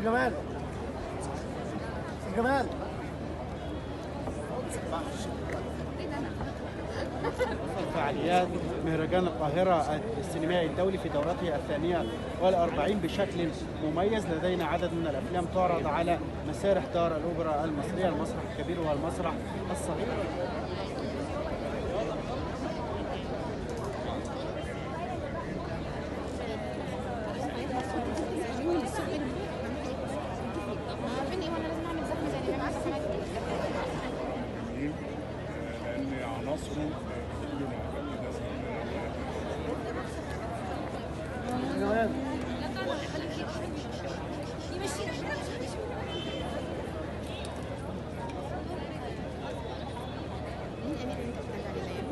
جمال جمال فعاليات مهرجان القاهرة السينمائي الدولي في دورته الثانية والأربعين بشكل مميز لدينا عدد من الأفلام تعرض على مسارح دار الأوبرا المصرية المسرح الكبير والمسرح الصغير عارفين ايه وانا لازم اعمل زحمه زي اللي معاك لان عناصره كل جمال مين امير اللي انت بتتكلم عليه